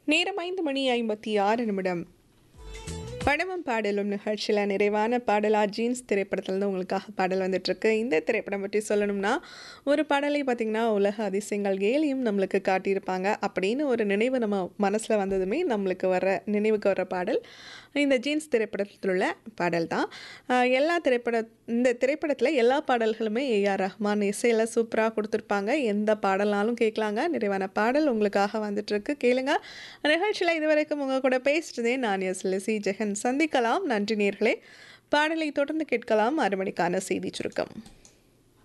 நேரம் ஐந்து மணி ஐம்பத்தி ஆறு நிமிடம் படமும் பாடலும் நிகழ்ச்சியில் நிறைவான பாடலா ஜீன்ஸ் திரைப்படத்துலேருந்து உங்களுக்காக பாடல் வந்துட்டுருக்கு இந்த திரைப்படம் பற்றி சொல்லணும்னா ஒரு பாடலை பார்த்திங்கன்னா உலக அதிசயங்கள் ஏழையும் நம்மளுக்கு காட்டியிருப்பாங்க அப்படின்னு ஒரு நினைவு நம்ம மனசில் வந்ததுமே நம்மளுக்கு வர நினைவுக்கு வர பாடல் இந்த ஜீன்ஸ் திரைப்படத்தில் உள்ள பாடல் தான் ஆஹ் எல்லா திரைப்பட இந்த திரைப்படத்தில் எல்லா பாடல்களுமே ஏஆர் ரஹ்மான் இசையில் சூப்பராக கொடுத்துருப்பாங்க எந்த பாடல்னாலும் கேட்கலாங்க நிறைவான பாடல் உங்களுக்காக வந்துட்டுருக்கு கேளுங்க நிகழ்ச்சியில் இதுவரைக்கும் உங்கள் கூட பேசிட்டதே நான் எஸ் லிசி ஜெகன் சந்திக்கலாம் நன்றி நேர்களே பாடலை தொடர்ந்து கேட்கலாம் அரை மணிக்கான செய்தி சுருக்கம்